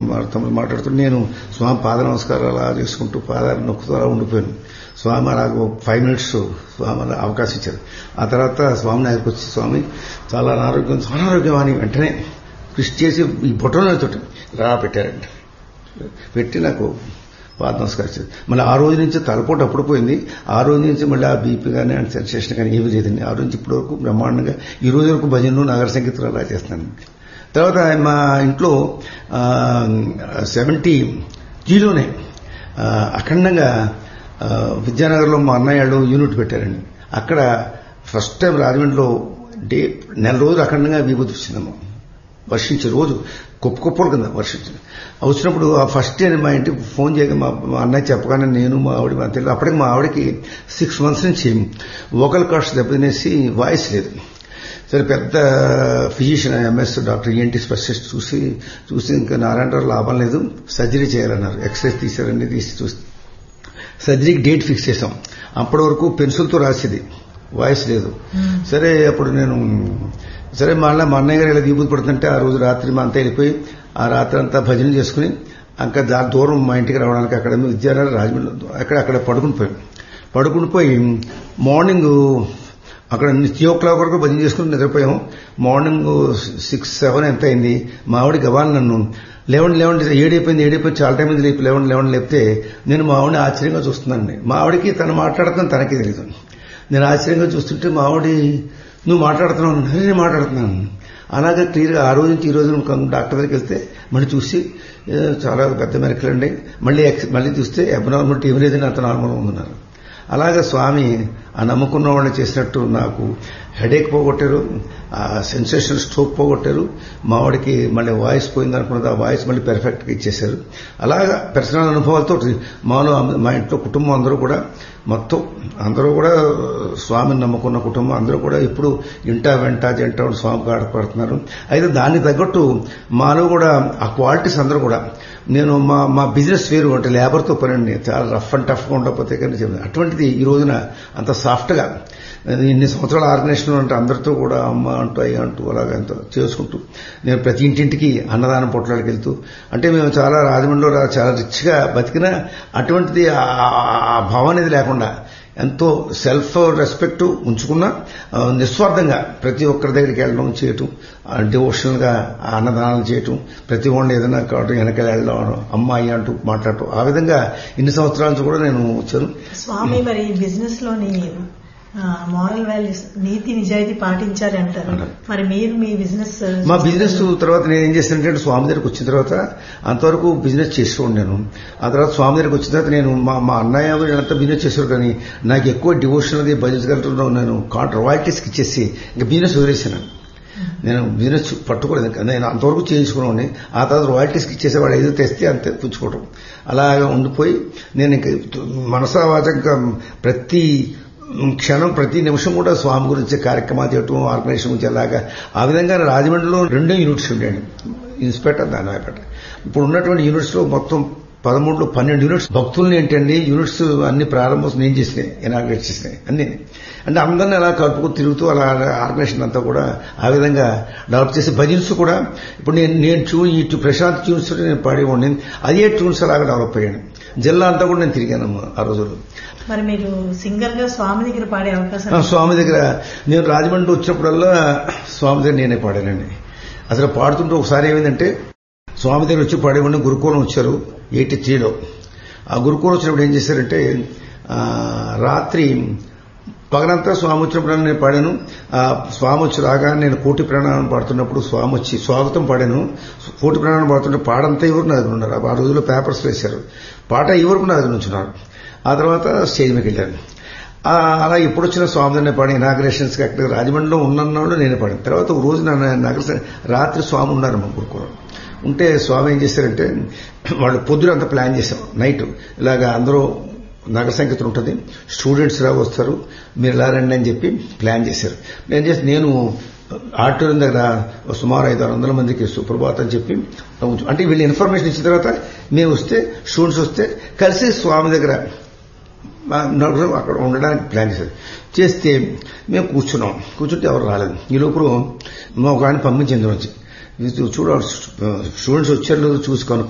తమ్ముడు మాట్లాడుతూ నేను స్వామి పాద నమస్కారాలు అలా చేసుకుంటూ పాదాలు నొక్కుతూ అలా ఉండిపోయాను స్వామి అలాగ ఫైవ్ మినిట్స్ స్వామి అలా అవకాశం ఇచ్చారు ఆ తర్వాత స్వామి దగ్గరికి వచ్చి స్వామి చాలా అనారోగ్యం చాలా ఆరోగ్యం అని వెంటనే కృషి చేసి ఈ బొట్టలతోటి రా పెట్టారండి పెట్టి నాకు పాద నమస్కరించారు మళ్ళీ ఆ రోజు నుంచి తలపోటు అప్పుడు పోయింది ఆ రోజు నుంచి మళ్ళీ ఆ బీపీ కానీ అండ్ సెన్సేషన్ కానీ ఏమీ లేదండి ఆ రోజు నుంచి ఇప్పటి వరకు బ్రహ్మాండంగా ఈ రోజు వరకు భజనలు నగర సంగీతాలు అలా చేస్తాను తర్వాత మా ఇంట్లో సెవెంటీ జీలోనే అఖండంగా ఆ, విద్యానగర్లో మా అన్నయ్యలు యూనిట్ పెట్టారండి అక్కడ ఫస్ట్ టైం రాజమండ్రిలో డే నెల రోజులు అఖండంగా విభూతి వచ్చిందమ్మా వర్షించే రోజు కుప్ప కుప్పల కింద వర్షించింది వచ్చినప్పుడు ఆ ఫస్ట్ డే మా ఇంటికి ఫోన్ చేయగా మా మా అన్నయ్య చెప్పగానే నేను మా ఆవిడ మా తెలియదు అప్పటికి మా ఆవిడకి సిక్స్ మంత్స్ నుంచి వోకల్ కార్డ్స్ దెబ్బతినేసి వాయిస్ లేదు సరే పెద్ద physician MS doctor ENT specialist చూసి చూసి ఇంకా నారాయణరావు లాభం లేదు సర్జరీ చేయాలన్నారు ఎక్స్రేస్ తీసారని తీసి చూసి సర్జరీకి డేట్ ఫిక్స్ చేసాం అప్పటి వరకు పెన్సిల్తో రాసేది వాయిస్ లేదు సరే అప్పుడు నేను సరే మళ్ళీ మా అన్నయ్య గారు ఇలా విభూతి పడుతుంటే ఆ రోజు రాత్రి మా అంతా వెళ్ళిపోయి ఆ రాత్రి అంతా భజన చేసుకుని ఇంకా దా దూరం మా ఇంటికి రావడానికి అక్కడ విద్యాలయాలు రాజమండ్రి అక్కడ అక్కడ పడుకుని పోయాం పడుకుని పోయి మార్నింగ్ అక్కడ త్రీ ఓ క్లాక్ వరకు భజన చేసుకుని నిద్రపోయాం మార్నింగ్ సిక్స్ సెవెన్ ఎంత అయింది మా ఆవిడ గవాన్ నన్ను లేవండి లేవండి ఏడైపోయింది ఏడైపోయింది చాలా టైం అయింది లేపి లేవండి లేవండి లేపితే నేను మా ఆవిడని ఆశ్చర్యంగా చూస్తున్నానండి మా ఆవిడకి తను మాట్లాడుతున్న తనకి తెలియదు నేను ఆశ్చర్యంగా చూస్తుంటే మా ఆవిడ నువ్వు మాట్లాడుతున్నావు అన్నాను. నేను మాట్లాడుతున్నాను అలాగే క్లియర్గా ఆ రోజు నుంచి ఈ రోజు డాక్టర్ దగ్గరికి వెళ్తే మళ్ళీ చూసి "ఏ, చాలా పెద్ద మెరకలు అండి మళ్ళీ ఎక్స్- మళ్ళీ చూస్తే అబ్నార్మల్ ఏం లేదని అంత నార్మల్గా ఉందన్నారు అలాగే స్వామి ఆ నమ్ముకున్న వాళ్ళని చేసినట్టు నాకు హెడేక్ పోగొట్టారు ఆ సెన్సేషన్ స్ట్రోక్ పోగొట్టారు మా వాడికి మళ్ళీ వాయిస్ పోయింది అనుకున్నది ఆ వాయిస్ మళ్ళీ పెర్ఫెక్ట్గా ఇచ్చేశారు అలాగా పర్సనల్ అనుభవాలతో మాలో మా ఇంట్లో కుటుంబం అందరూ కూడా మొత్తం అందరూ కూడా స్వామిని నమ్ముకున్న కుటుంబం అందరూ కూడా ఇప్పుడు ఇంట వెంట జంట స్వామి ఆడపడుతున్నారు అయితే దానికి తగ్గట్టు మాలో కూడా ఆ క్వాలిటీస్ అందరూ కూడా నేను మా మా బిజినెస్ వేరు అంటే లేబర్తో పనండి చాలా రఫ్ అండ్ టఫ్గా ఉండకపోతే కానీ చెప్పాను అటువంటిది ఈ రోజున అంత సాఫ్ట్గా ఇన్ని సంవత్సరాల ఆర్గనైజేషన్ అంటే అందరితో కూడా అమ్మ అంటూ అయ్య అంటూ అలాగ ఎంతో చేసుకుంటూ నేను ప్రతి ఇంటింటికి అన్నదానం పొట్లాడికి వెళ్తూ అంటే మేము చాలా రాజమండ్రిలో రా- చాలా రిచ్గా బతికినా అటువంటిది ఆ- ఆ- ఆ భావం అనేది లేకుండా ఎంతో సెల్ఫ్ రెస్పెక్ట్ ఉంచుకున్నా ఆ, నిస్వార్థంగా ప్రతి ఒక్కరి దగ్గరికి వెళ్ళడం చేయటం డివోషనల్ గా ఆ అన్నదానాలు చేయటం ప్రతి వాళ్ళు ఏదైనా కావటం వెనకాల వెళ్ళడం అమ్మాయి అంటూ మాట్లాడటం ఆ విధంగా ఇన్ని సంవత్సరాల నుంచి కూడా నేను వచ్చాను స్వామి మరి బిజినెస్ లోని మారల్ వాల్యూస్ నీతి నిజాయితీ పాటించాలి అంటారు మరి మీరు మీ బిజినెస్ మా బిజినెస్ తర్వాత నేను ఏం చేశానంటే స్వామి దగ్గరికి వచ్చిన తర్వాత అంతవరకు బిజినెస్ చేస్తూ ఉండాను ఆ తర్వాత స్వామి దగ్గరికి వచ్చిన తర్వాత నేను మా మా అన్నయ్య వీళ్ళంతా బిజినెస్ చేశారు కానీ నాకు ఎక్కువ డివోషన్ అది భజించగలుగుతున్నాను నేను కాంట్ రాయల్టీస్కి ఇచ్చేసి ఇంకా బిజినెస్ వదిలేసాను నేను బిజినెస్ పట్టుకోలేదు ఇంకా నేను అంతవరకు చేయించుకున్నాను ఆ తర్వాత రాయల్టీస్కి ఇచ్చేసేవాడు ఏదో తెస్తే అంతే పుచ్చుకోవడం అలాగా ఉండిపోయి నేను ఇంకా మనసా వాచంగా ప్రతి క్షణం ప్రతి నిమిషం కూడా స్వామి గురించి కార్యక్రమాలు చేయటం ఆర్గనైజేషన్ గురించి అలాగా ఆ విధంగా రాజమండ్రిలో రెండో యూనిట్స్ ఉండేవి ఇన్స్పెక్టర్ దానిపేట ఇప్పుడు ఉన్నటువంటి యూనిట్స్ లో మొత్తం పదమూడులో పన్నెండు యూనిట్స్ భక్తుల్ని ఏంటండి యూనిట్స్ అన్ని ప్రారంభం నేను చేసినాయి ఇనాగ్రేట్ చేసినాయి అన్ని అంటే అందరిని అలా కలుపుకు తిరుగుతూ అలా ఆర్గనైజేషన్ అంతా కూడా ఆ విధంగా డెవలప్ చేసి భజన్స్ కూడా ఇప్పుడు నేను నేను చూ ఈ ప్రశాంత్ ట్యూన్స్ నేను పాడేవాడిని అదే ట్యూన్స్ అలాగా డెవలప్ అయ్యాను జిల్లా అంతా కూడా నేను తిరిగాను ఆ రోజుల్లో మరి మీరు సింగర్ గా స్వామి దగ్గర పాడే అవకాశం ఆ, స్వామి దగ్గర నేను రాజమండ్రి వచ్చినప్పుడల్లా స్వామి దగ్గర నేనే పాడానండి అసలు పాడుతుంటే ఒకసారి ఏమైందంటే స్వామి దగ్గర వచ్చి పాడేవాడిని గురుకులం వచ్చారు ఎయిటీ త్రీలో ఆ గురుకులం వచ్చినప్పుడు ఏం చేశారంటే ఆ, రాత్రి పగలంతా స్వామి వచ్చినప్పుడు నేను పాడాను ఆ స్వామి వచ్చి రాగానే నేను కోటి ప్రాణాలను పాడుతున్నప్పుడు స్వామి వచ్చి స్వాగతం పాడాను కోటి ప్రాణాలను పాడుతుంటే పాడంతా ఎవరు నా దగ్గర ఉన్నారు ఆ రోజుల్లో పేపర్స్ వేశారు పాట ఎవరికి నా దగ్గర ఉంచున్నారు ఆ తర్వాత స్టేజ్ మీదకి వెళ్ళాను ఆ, అలా ఎప్పుడు వచ్చిన స్వామి దగ్గర పాడి ఇనాగ్రేషన్స్ కి అక్కడ రాజమండ్రిలో ఉన్నన్నాళ్ళు నేనే పాడాను తర్వాత ఒక రోజు నా నగర రాత్రి స్వామి ఉన్నారు మా గురుకులం ఉంటే స్వామి ఏం చేశారంటే వాళ్ళు పొద్దున అంతా ప్లాన్ చేశాం నైట్ ఇలాగా అందరూ నగర సంగీతం ఉంటుంది స్టూడెంట్స్ ఇలా వస్తారు మీరు ఇలా రండి అని చెప్పి ప్లాన్ చేశారు నేను చేసి నేను ఆడిటోరియం దగ్గర సుమారు ఐదు ఆరు వందల మందికి సుప్రభాత్ అని చెప్పి ఉంచు- అంటే వీళ్ళు ఇన్ఫర్మేషన్ ఇచ్చిన తర్వాత మేము వస్తే స్టూడెంట్స్ వస్తే కలిసి స్వామి దగ్గర మా నలుగురు అక్కడ ఉండడానికి ప్లాన్ చేశారు చేస్తే మేము కూర్చున్నాం కూర్చుంటే ఎవరు రాలేదు ఈ లోపల మా ఒక ఆయన పంపించింది వచ్చి చూడ స్టూడెంట్స్ వచ్చారు లేదో చూసి కనుక్కో